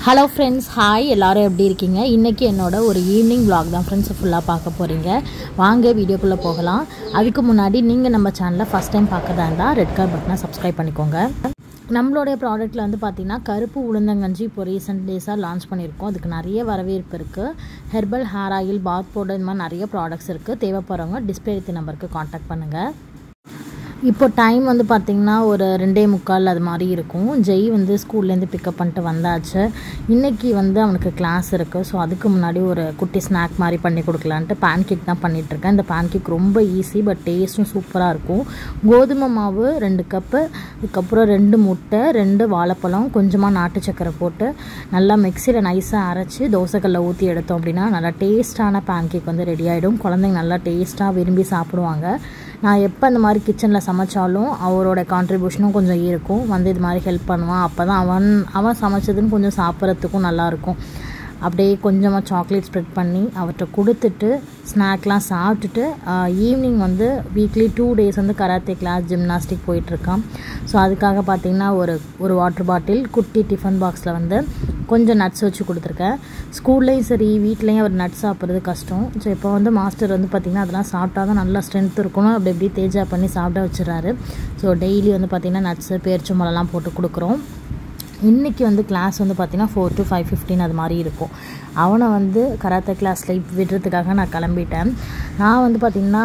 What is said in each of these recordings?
hello friends hi எல்லாரும் எப்படி இருக்கீங்க இன்றைக்கி என்னோட ஒரு ஈவினிங் vlog தான் ஃப்ரெண்ட்ஸ் ஃபுல்லாக பார்க்க போகிறீங்க வாங்க வீடியோக்குள்ளே போகலாம் அதுக்கு முன்னாடி நீங்கள் நம்ம சேனலை ஃபஸ்ட் டைம் பார்க்கறதா இருந்தால் ரெட் கலர் பட்டனை சப்ஸ்கிரைப் பண்ணிக்கோங்க நம்மளுடைய ப்ராடக்ட்டில் வந்து பார்த்திங்கன்னா கருப்பு உளுந்தங்கஞ்சி இப்போ ரீசெண்ட் டேஸாக லான்ச் பண்ணியிருக்கோம் அதுக்கு நிறைய வரவேற்பு இருக்குது herbal hair oil bath powder இந்த மாதிரி நிறைய ப்ராடக்ட்ஸ் இருக்குது தேவைப்படுறவங்க டிஸ்பிளே நம்பருக்கு காண்டாக்ட் பண்ணுங்கள் இப்போ டைம் வந்து பார்த்திங்கன்னா ஒரு ரெண்டே முக்கால் அது மாதிரி இருக்கும் ஜெய் வந்து ஸ்கூல்லேருந்து பிக்கப் பண்ணிட்டு வந்தாச்சு இன்றைக்கி வந்து அவனுக்கு கிளாஸ் இருக்குது ஸோ அதுக்கு முன்னாடி ஒரு குட்டி ஸ்நாக் மாதிரி பண்ணி கொடுக்கலான்ட்டு பேன் கேக் தான் பண்ணிகிட்ருக்கேன் இந்த பேன் கேக் ரொம்ப ஈஸி பட் டேஸ்ட்டும் சூப்பராக இருக்கும் கோதுமை மாவு ரெண்டு கப்பு அதுக்கப்புறம் ரெண்டு முட்டை ரெண்டு வாழைப்பழம் கொஞ்சமாக நாட்டு சக்கரை போட்டு நல்லா மிக்சியில் நைஸாக அரைச்சி தோசைக்கல்ல ஊற்றி எடுத்தோம் அப்படின்னா நல்லா டேஸ்ட்டான பேன் கேக் வந்து ரெடி ஆகிடும் குழந்தைங்க நல்லா டேஸ்ட்டாக விரும்பி சாப்பிடுவாங்க நான் எப்போ இந்த மாதிரி கிச்சனில் சமைச்சாலும் அவரோட கான்ட்ரிபியூஷனும் கொஞ்சம் இருக்கும் வந்து இது மாதிரி ஹெல்ப் பண்ணுவான் அப்போ தான் அவன் அவன் சமைச்சதுன்னு கொஞ்சம் சாப்பிட்றதுக்கும் நல்லாயிருக்கும் அப்படியே கொஞ்சமாக சாக்லேட் ஸ்ப்ரெட் பண்ணி அவர்கிட்ட கொடுத்துட்டு ஸ்நாக்லாம் சாப்பிட்டுட்டு ஈவினிங் வந்து வீக்லி டூ டேஸ் வந்து கராத்தே கிளாஸ் ஜிம்னாஸ்டிக் போயிட்டுருக்கான் ஸோ அதுக்காக பார்த்திங்கன்னா ஒரு ஒரு வாட்டர் பாட்டில் குட்டி டிஃபன் பாக்ஸில் வந்து கொஞ்சம் நட்ஸ் வச்சு கொடுத்துருக்கேன் ஸ்கூல்லேயும் சரி வீட்லேயும் அவர் நட்ஸ் சாப்பிட்றது கஷ்டம் ஸோ இப்போ வந்து மாஸ்டர் வந்து பார்த்திங்கன்னா அதெல்லாம் சாப்பிட்டா தான் நல்லா ஸ்ட்ரென்த் இருக்கணும் அப்படி இப்படி தேஜா பண்ணி சாப்பிட வச்சுறாரு ஸோ டெய்லி வந்து பார்த்திங்கன்னா நட்ஸு பேரிச்சம்பழம்லாம் போட்டு கொடுக்குறோம் இன்றைக்கி வந்து கிளாஸ் வந்து பார்த்திங்கன்னா ஃபோர் டு ஃபைவ் ஃபிஃப்டின் அது மாதிரி இருக்கும் அவனை வந்து கராத்தே கிளாஸில் விடுறதுக்காக நான் கிளம்பிட்டேன் நான் வந்து பார்த்திங்கன்னா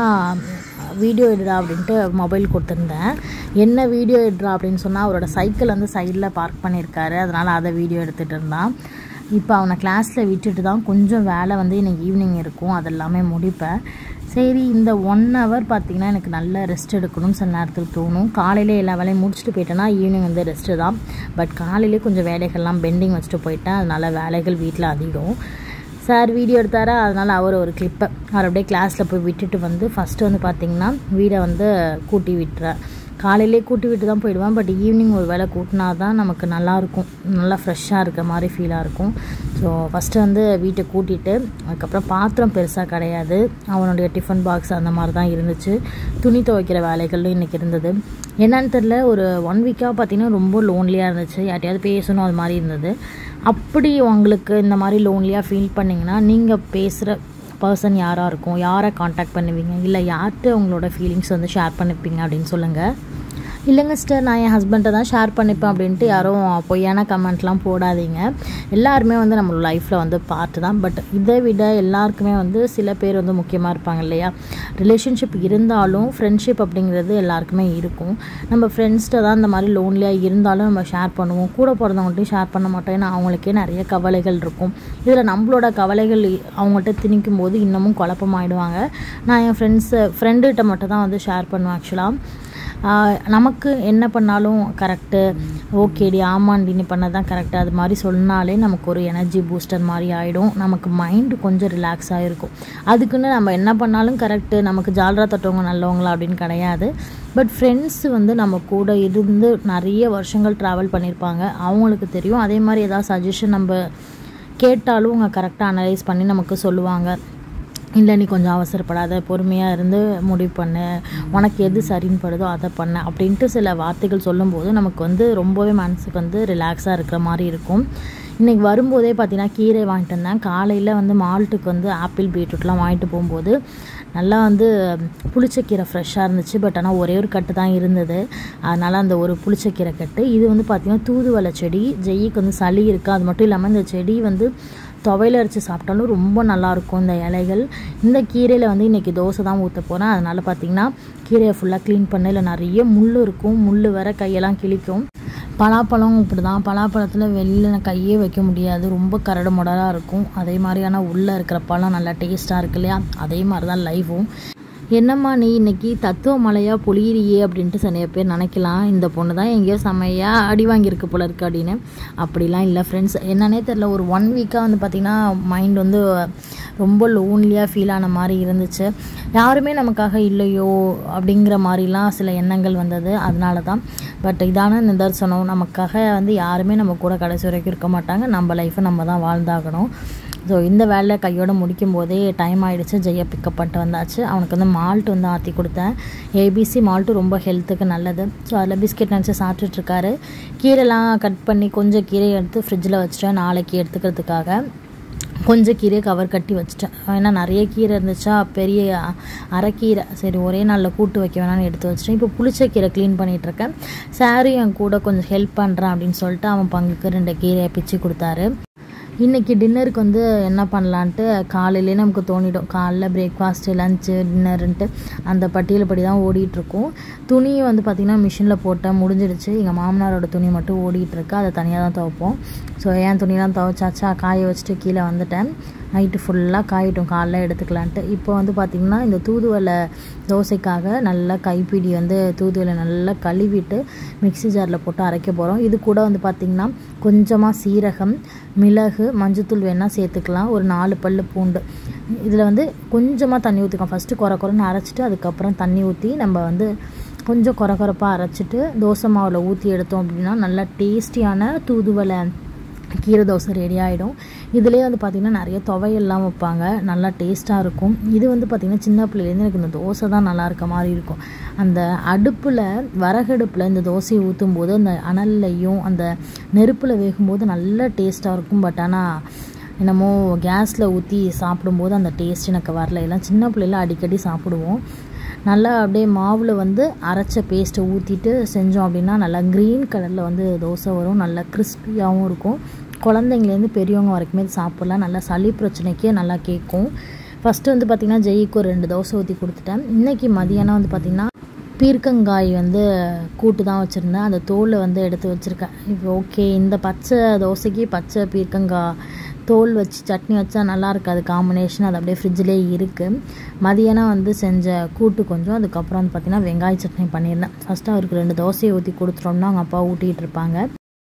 வீடியோ எடுடா அப்படின்ட்டு மொபைல் கொடுத்துருந்தேன் என்ன வீடியோ எடுறா அப்படின்னு சொன்னால் அவரோட சைக்கிள் வந்து சைடில் பார்க் பண்ணியிருக்காரு அதனால் அதை வீடியோ எடுத்துகிட்டு இருந்தான் இப்போ அவனை கிளாஸில் விட்டுட்டு தான் கொஞ்சம் வேலை வந்து எனக்கு ஈவினிங் இருக்கும் அதெல்லாமே முடிப்பேன் சரி இந்த ஒன் ஹவர் பார்த்திங்கன்னா எனக்கு நல்ல ரெஸ்ட் எடுக்கணும்னு சில நேரத்தில் தோணும் காலையில் எல்லா வேலையும் முடிச்சுட்டு போயிட்டேன்னா ஈவினிங் வந்து ரெஸ்ட்டு தான் பட் காலையிலே கொஞ்சம் வேலைகள்லாம் பெண்டிங் வச்சுட்டு போயிட்டேன் அதனால் வேலைகள் வீட்டில் அதிகம் சார் வீடியோ எடுத்தாரா அதனால் அவர் ஒரு கிளிப்பை அவர் அப்படியே கிளாஸில் போய் விட்டுட்டு வந்து ஃபஸ்ட்டு வந்து பார்த்திங்கன்னா வீடை வந்து கூட்டி விட்டுறேன் காலையிலே கூட்டி விட்டு தான் போயிடுவேன் பட் ஈவினிங் ஒரு வேளை கூட்டினா தான் நமக்கு நல்லாயிருக்கும் நல்லா ஃப்ரெஷ்ஷாக இருக்க மாதிரி ஃபீலாக இருக்கும் ஸோ ஃபஸ்ட்டு வந்து வீட்டை கூட்டிட்டு அதுக்கப்புறம் பாத்திரம் பெருசாக கிடையாது அவனுடைய டிஃபன் பாக்ஸ் அந்த மாதிரி தான் இருந்துச்சு துணி துவைக்கிற வேலைகளும் இன்றைக்கி இருந்தது என்னன்னு தெரில ஒரு ஒன் வீக்காக பார்த்திங்கன்னா ரொம்ப லோன்லியாக இருந்துச்சு யார்ட்டையாவது பேசணும் அது மாதிரி இருந்தது அப்படி உங்களுக்கு இந்த மாதிரி லோன்லியாக ஃபீல் பண்ணிங்கன்னா நீங்கள் பேசுகிற பர்சன் யாராக இருக்கும் யாரை காண்டாக்ட் பண்ணுவீங்க இல்லை யார்கிட்ட உங்களோட ஃபீலிங்ஸ் வந்து ஷேர் பண்ணிப்பீங்க அப்படின்னு சொல்லுங்கள் இல்லைங்க சிஸ்டர் நான் என் ஹஸ்பண்ட்டை தான் ஷேர் பண்ணிப்பேன் அப்படின்ட்டு யாரும் பொய்யான கமெண்ட்லாம் போடாதீங்க எல்லாருமே வந்து நம்ம லைஃப்பில் வந்து பார்ட்டு தான் பட் இதை விட எல்லாருக்குமே வந்து சில பேர் வந்து முக்கியமாக இருப்பாங்க இல்லையா ரிலேஷன்ஷிப் இருந்தாலும் ஃப்ரெண்ட்ஷிப் அப்படிங்கிறது எல்லாருக்குமே இருக்கும் நம்ம ஃப்ரெண்ட்ஸ்கிட்ட தான் இந்த மாதிரி லோன்லியாக இருந்தாலும் நம்ம ஷேர் பண்ணுவோம் கூட பிறந்தவங்கள்ட்டையும் ஷேர் பண்ண மாட்டோம் ஏன்னா அவங்களுக்கே நிறைய கவலைகள் இருக்கும் இதில் நம்மளோட கவலைகள் அவங்கள்ட்ட திணிக்கும் போது இன்னமும் குழப்பமாயிடுவாங்க நான் என் ஃப்ரெண்ட்ஸு ஃப்ரெண்டுகிட்ட மட்டும் தான் வந்து ஷேர் பண்ணுவேன் ஆக்சுவலாக நமக்கு என்ன பண்ணாலும் கரெக்டு ஓகேடி ஆமாண்டி நீ பண்ண தான் கரெக்டு அது மாதிரி சொன்னாலே நமக்கு ஒரு எனர்ஜி பூஸ்டர் மாதிரி ஆகிடும் நமக்கு மைண்டு கொஞ்சம் ரிலாக்ஸ் ஆகிருக்கும் அதுக்குன்னு நம்ம என்ன பண்ணாலும் கரெக்டு நமக்கு ஜாலரா தொட்டவங்க நல்லவங்களா அப்படின்னு கிடையாது பட் ஃப்ரெண்ட்ஸ் வந்து நம்ம கூட இருந்து நிறைய வருஷங்கள் ட்ராவல் பண்ணியிருப்பாங்க அவங்களுக்கு தெரியும் அதே மாதிரி ஏதாவது சஜஷன் நம்ம கேட்டாலும் அவங்க கரெக்டாக அனலைஸ் பண்ணி நமக்கு சொல்லுவாங்க இல்லை நீ கொஞ்சம் அவசரப்படாத பொறுமையாக இருந்து முடிவு பண்ணு உனக்கு எது சரின்னு படுதோ அதை பண்ண அப்படின்ட்டு சில வார்த்தைகள் சொல்லும்போது நமக்கு வந்து ரொம்பவே மனசுக்கு வந்து ரிலாக்ஸாக இருக்கிற மாதிரி இருக்கும் இன்றைக்கி வரும்போதே பார்த்தீங்கன்னா கீரை வாங்கிட்டு வந்தேன் காலையில் வந்து மால்ட்டுக்கு வந்து ஆப்பிள் பீட்ரூட்லாம் வாங்கிட்டு போகும்போது நல்லா வந்து புளிச்சக்கீரை ஃப்ரெஷ்ஷாக இருந்துச்சு பட் ஆனால் ஒரே ஒரு கட்டு தான் இருந்தது அதனால் அந்த ஒரு புளிச்சக்கீரை கட்டு இது வந்து பார்த்திங்கன்னா தூதுவளை செடி ஜெய்யிக்கு வந்து சளி இருக்குது அது மட்டும் இல்லாமல் இந்த செடி வந்து துவையில் அரைச்சி சாப்பிட்டாலும் ரொம்ப நல்லாயிருக்கும் இந்த இலைகள் இந்த கீரையில் வந்து இன்றைக்கி தோசை தான் ஊற்ற போகிறேன் அதனால் பார்த்திங்கன்னா கீரையை ஃபுல்லாக க்ளீன் பண்ண இல்லை நிறைய முள் இருக்கும் முள் வர கையெல்லாம் கிழிக்கும் பலாப்பழம் இப்படி தான் பலாப்பழத்தில் வெளியில் கையே வைக்க முடியாது ரொம்ப கரடு முடராக இருக்கும் அதே மாதிரியான உள்ளே இருக்கிற பழம் நல்லா டேஸ்ட்டாக இருக்கு இல்லையா அதே மாதிரி தான் லைவும் என்னம்மா நீ இன்னைக்கு தத்துவ மலையாக பொழியிறியே அப்படின்ட்டு சில பேர் நினைக்கலாம் இந்த பொண்ணு தான் எங்கேயோ செம்மையாக அடி வாங்கியிருக்கு போல இருக்கு அப்படின்னு அப்படிலாம் இல்லை ஃப்ரெண்ட்ஸ் என்னன்னே தெரில ஒரு ஒன் வீக்காக வந்து பார்த்திங்கன்னா மைண்ட் வந்து ரொம்ப லோன்லியாக ஃபீல் ஆன மாதிரி இருந்துச்சு யாருமே நமக்காக இல்லையோ அப்படிங்கிற மாதிரிலாம் சில எண்ணங்கள் வந்தது அதனால தான் பட் இதான நிதர்சனம் நமக்காக வந்து யாருமே நம்ம கூட கடைசி வரைக்கும் இருக்க மாட்டாங்க நம்ம லைஃப்பை நம்ம தான் வாழ்ந்தாகணும் ஸோ இந்த வேலையை கையோட முடிக்கும் போதே டைம் ஆகிடுச்சு ஜெய்யா பிக்கப் பண்ணிட்டு வந்தாச்சு அவனுக்கு வந்து மால்ட் வந்து ஆற்றி கொடுத்தேன் ஏபிசி மால்ட்டு ரொம்ப ஹெல்த்துக்கு நல்லது ஸோ அதில் பிஸ்கெட் நினச்சி சாப்பிட்டுட்ருக்காரு கீரைலாம் கட் பண்ணி கொஞ்சம் கீரை எடுத்து ஃப்ரிட்ஜில் வச்சுட்டேன் நாளைக்கு எடுத்துக்கிறதுக்காக கொஞ்சம் கீரை கவர் கட்டி வச்சுட்டேன் ஏன்னா நிறைய கீரை இருந்துச்சா பெரிய அரைக்கீரை சரி ஒரே நாளில் கூட்டு வைக்க வேணாம்னு எடுத்து வச்சிட்டேன் இப்போ புளிச்ச கீரை க்ளீன் பண்ணிகிட்ருக்கேன் சாரி என் கூட கொஞ்சம் ஹெல்ப் பண்ணுறான் அப்படின்னு சொல்லிட்டு அவன் பங்குக்கு ரெண்டு கீரையை பிச்சு கொடுத்தாரு இன்றைக்கி டின்னருக்கு வந்து என்ன பண்ணலான்ட்டு காலையிலே நமக்கு தோணிடும் காலைல பிரேக்ஃபாஸ்ட்டு லஞ்சு டின்னருன்ட்டு அந்த பட்டியல் படி தான் ஓடிட்டுருக்கும் துணியை வந்து பார்த்திங்கன்னா மிஷினில் போட்டேன் முடிஞ்சிடுச்சு எங்கள் மாமனாரோட துணி மட்டும் ஓடிட்டுருக்கு அதை தனியாக தான் துவைப்போம் ஸோ என் துணிலாம் துவைச்சாச்சா காய வச்சுட்டு கீழே வந்துட்டேன் நைட்டு ஃபுல்லாக காயிட்டும் காலைல எடுத்துக்கலான்ட்டு இப்போ வந்து பார்த்திங்கன்னா இந்த தூதுவளை தோசைக்காக நல்லா கைப்பிடி வந்து தூதுவளை நல்லா கழுவிட்டு மிக்ஸி ஜாரில் போட்டு அரைக்க போகிறோம் இது கூட வந்து பார்த்திங்கன்னா கொஞ்சமாக சீரகம் மிளகு மஞ்சத்தூள் வேணால் சேர்த்துக்கலாம் ஒரு நாலு பல் பூண்டு இதில் வந்து கொஞ்சமாக தண்ணி ஊற்றிக்கலாம் ஃபஸ்ட்டு குறை குறைன்னு அரைச்சிட்டு அதுக்கப்புறம் தண்ணி ஊற்றி நம்ம வந்து கொஞ்சம் குறை குறைப்பாக அரைச்சிட்டு தோசை மாவில் ஊற்றி எடுத்தோம் அப்படின்னா நல்லா டேஸ்டியான தூதுவளை கீரை தோசை ரெடி ஆகிடும் இதுலேயே வந்து பார்த்திங்கன்னா நிறைய துவையெல்லாம் வைப்பாங்க நல்லா டேஸ்ட்டாக இருக்கும் இது வந்து பார்த்திங்கன்னா சின்ன பிள்ளைலேருந்து எனக்கு இந்த தோசை தான் நல்லா இருக்க மாதிரி இருக்கும் அந்த அடுப்பில் வரகடுப்பில் இந்த தோசையை ஊற்றும் போது அந்த அனல்லையும் அந்த நெருப்பில் வேகும்போது நல்ல டேஸ்ட்டாக இருக்கும் பட் ஆனால் என்னமோ கேஸில் ஊற்றி சாப்பிடும்போது அந்த டேஸ்ட் எனக்கு வரல எல்லாம் சின்ன பிள்ளைல அடிக்கடி சாப்பிடுவோம் நல்லா அப்படியே மாவில் வந்து அரைச்ச பேஸ்ட்டை ஊற்றிட்டு செஞ்சோம் அப்படின்னா நல்லா க்ரீன் கலரில் வந்து தோசை வரும் நல்லா கிறிஸ்பியாகவும் இருக்கும் குழந்தைங்கலேருந்து பெரியவங்க வரைக்குமே சாப்பிட்லாம் நல்லா சளி பிரச்சனைக்கே நல்லா கேட்கும் ஃபஸ்ட்டு வந்து பார்த்திங்கன்னா ஜெய்க்கு ஒரு ரெண்டு தோசை ஊற்றி கொடுத்துட்டேன் இன்றைக்கி மதியானம் வந்து பார்த்திங்கன்னா பீர்க்கங்காய் வந்து கூட்டு தான் வச்சுருந்தேன் அந்த தோலை வந்து எடுத்து வச்சுருக்கேன் இப்போ ஓகே இந்த பச்சை தோசைக்கு பச்சை பீர்க்கங்காய் தோல் வச்சு சட்னி வச்சா நல்லா இருக்காது காம்பினேஷன் அது அப்படியே ஃப்ரிட்ஜிலே இருக்குது மதியானம் வந்து செஞ்ச கூட்டு கொஞ்சம் அதுக்கப்புறம் வந்து பார்த்திங்கன்னா வெங்காய சட்னி பண்ணியிருந்தேன் ஃபஸ்ட்டு அவருக்கு ரெண்டு தோசையை ஊற்றி கொடுத்துட்டோம்னா அவங்க அப்பா ஊட்டிகிட்டு இருப்பாங்க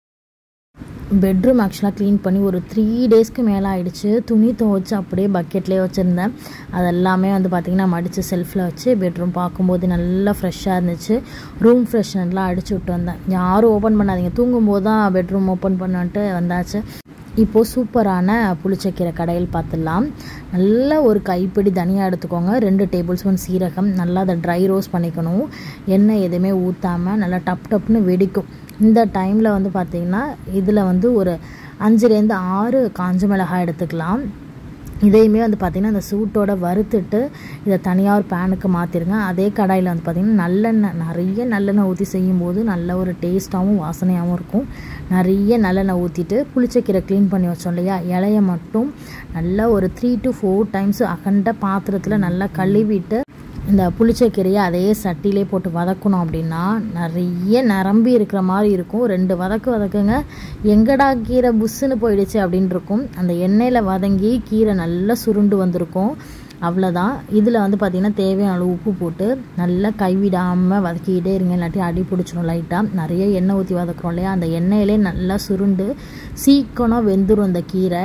பெட்ரூம் ஆக்சுவலாக க்ளீன் பண்ணி ஒரு த்ரீ டேஸ்க்கு மேலே ஆகிடுச்சு துணி துவைச்சு அப்படியே பக்கெட்லேயே வச்சுருந்தேன் அது எல்லாமே வந்து பார்த்திங்கன்னா மடித்து செல்ஃபில் வச்சு பெட்ரூம் பார்க்கும்போது நல்லா ஃப்ரெஷ்ஷாக இருந்துச்சு ரூம் ஃப்ரெஷ்னர்லாம் அடிச்சு விட்டு வந்தேன் யாரும் ஓப்பன் பண்ணாதீங்க தூங்கும்போது தான் பெட்ரூம் ஓப்பன் பண்ணிட்டு வந்தாச்சு இப்போது சூப்பரான புளிச்சக்கீரை கடையில் பார்த்துடலாம் நல்லா ஒரு கைப்பிடி தனியாக எடுத்துக்கோங்க ரெண்டு டேபிள் ஸ்பூன் சீரகம் நல்லா அதை ட்ரை ரோஸ்ட் பண்ணிக்கணும் எண்ணெய் எதுவுமே ஊற்றாமல் நல்லா டப் டப்னு வெடிக்கும் இந்த டைமில் வந்து பார்த்திங்கன்னா இதில் வந்து ஒரு அஞ்சுலேருந்து ஆறு காஞ்ச மிளகாய் எடுத்துக்கலாம் இதையுமே வந்து பார்த்திங்கன்னா அந்த சூட்டோட வறுத்துட்டு இதை தனியாக ஒரு பேனுக்கு மாற்றிருங்க அதே கடாயில் வந்து பார்த்திங்கன்னா நல்லெண்ணெய் நிறைய நல்லெண்ணெய் ஊற்றி செய்யும்போது நல்ல ஒரு டேஸ்ட்டாகவும் வாசனையாகவும் இருக்கும் நிறைய நல்லெண்ணெய் ஊற்றிட்டு புளிச்சக்கீரை க்ளீன் பண்ணி வச்சோம் இல்லையா இலைய மட்டும் நல்லா ஒரு த்ரீ டு ஃபோர் டைம்ஸ் அகண்ட பாத்திரத்தில் நல்லா கழுவிட்டு இந்த புளிச்சக்கீரையை அதே சட்டிலே போட்டு வதக்கணும் அப்படின்னா நிறைய நிரம்பி இருக்கிற மாதிரி இருக்கும் ரெண்டு வதக்கு வதக்குங்க எங்கடா கீரை புஷ்ஷுன்னு போயிடுச்சு அப்படின்னு இருக்கும் அந்த எண்ணெயில் வதங்கி கீரை நல்லா சுருண்டு வந்திருக்கும் அவ்வளோதான் இதில் வந்து பார்த்திங்கன்னா தேவையான அளவு உப்பு போட்டு நல்லா கைவிடாமல் வதக்கிக்கிட்டே இருங்க இல்லாட்டி அடி பிடிச்சிரும் லைட்டாக நிறைய எண்ணெய் ஊற்றி வதக்குறோம் இல்லையா அந்த எண்ணெயிலே நல்லா சுருண்டு சீக்கிரம் வெந்துடும் இந்த கீரை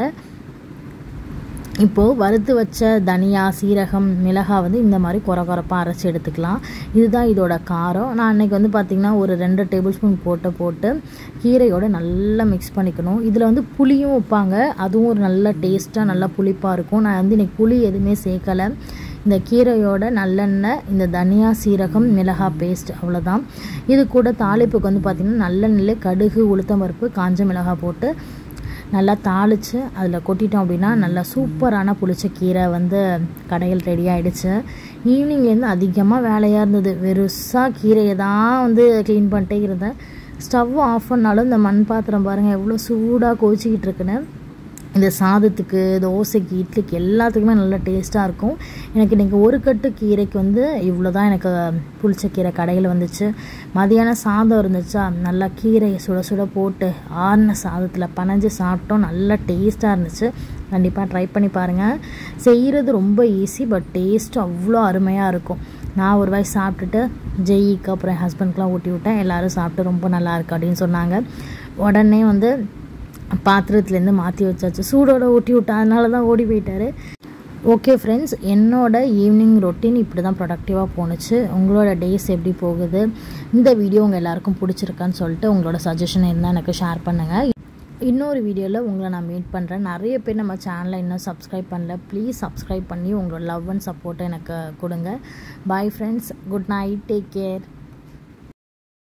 இப்போது வறுத்து வச்ச தனியா சீரகம் மிளகாய் வந்து இந்த மாதிரி குறை குறைப்பாக அரைச்சி எடுத்துக்கலாம் இதுதான் இதோட காரம் நான் அன்றைக்கி வந்து பார்த்திங்கன்னா ஒரு ரெண்டு டேபிள் ஸ்பூன் போட்டு போட்டு கீரையோட நல்லா மிக்ஸ் பண்ணிக்கணும் இதில் வந்து புளியும் வைப்பாங்க அதுவும் ஒரு நல்ல டேஸ்ட்டாக நல்லா புளிப்பாக இருக்கும் நான் வந்து இன்றைக்கி புளி எதுவுமே சேர்க்கலை இந்த கீரையோட நல்லெண்ணெய் இந்த தனியா சீரகம் மிளகாய் பேஸ்ட் அவ்வளோதான் இது கூட தாளிப்புக்கு வந்து பார்த்திங்கன்னா நல்லெண்ணெயில் கடுகு உளுத்தம்பருப்பு காஞ்ச மிளகாய் போட்டு நல்லா தாளித்து அதில் கொட்டிட்டோம் அப்படின்னா நல்லா சூப்பரான புளிச்ச கீரை வந்து கடையில் ரெடி ஆகிடுச்சு ஈவினிங்லேருந்து அதிகமாக வேலையாக இருந்தது வெறுசாக கீரையை தான் வந்து க்ளீன் பண்ணிட்டே இருந்தேன் ஸ்டவ் ஆஃப் பண்ணாலும் இந்த மண் பாத்திரம் பாருங்கள் எவ்வளோ சூடாக கொதிச்சிக்கிட்டு இருக்குன்னு இந்த சாதத்துக்கு தோசைக்கு இட்லிக்கு எல்லாத்துக்குமே நல்ல டேஸ்ட்டாக இருக்கும் எனக்கு இன்றைக்கி ஒரு கட்டு கீரைக்கு வந்து இவ்வளோ தான் எனக்கு புளிச்ச கீரை கடையில் வந்துச்சு மதியானம் சாதம் இருந்துச்சா நல்லா கீரையை சுட சுட போட்டு ஆறின சாதத்தில் பனைஞ்சு சாப்பிட்டோம் நல்லா டேஸ்ட்டாக இருந்துச்சு கண்டிப்பாக ட்ரை பண்ணி பாருங்கள் செய்கிறது ரொம்ப ஈஸி பட் டேஸ்ட்டு அவ்வளோ அருமையாக இருக்கும் நான் ஒரு வாய் சாப்பிட்டுட்டு ஜெய்க்கு அப்புறம் என் ஹஸ்பண்ட்க்கெலாம் ஊட்டி விட்டேன் எல்லோரும் சாப்பிட்டு ரொம்ப நல்லா இருக்கு அப்படின்னு சொன்னாங்க உடனே வந்து பாத்திரத்துலேருந்து மாற்றி வச்சாச்சு சூடோட ஊட்டி விட்டேன் அதனால தான் ஓடி போயிட்டாரு ஓகே ஃப்ரெண்ட்ஸ் என்னோட ஈவினிங் ரொட்டீன் இப்படி தான் ப்ரொடக்டிவாக போணுச்சு உங்களோட டேஸ் எப்படி போகுது இந்த வீடியோ உங்கள் எல்லாருக்கும் பிடிச்சிருக்கான்னு சொல்லிட்டு உங்களோட சஜஷன் இருந்தால் எனக்கு ஷேர் பண்ணுங்கள் இன்னொரு வீடியோவில் உங்களை நான் மீட் பண்ணுறேன் நிறைய பேர் நம்ம சேனலை இன்னும் சப்ஸ்கிரைப் பண்ணல ப்ளீஸ் சப்ஸ்கிரைப் பண்ணி உங்களோட லவ் அண்ட் சப்போர்ட்டை எனக்கு கொடுங்க bye friends good night take care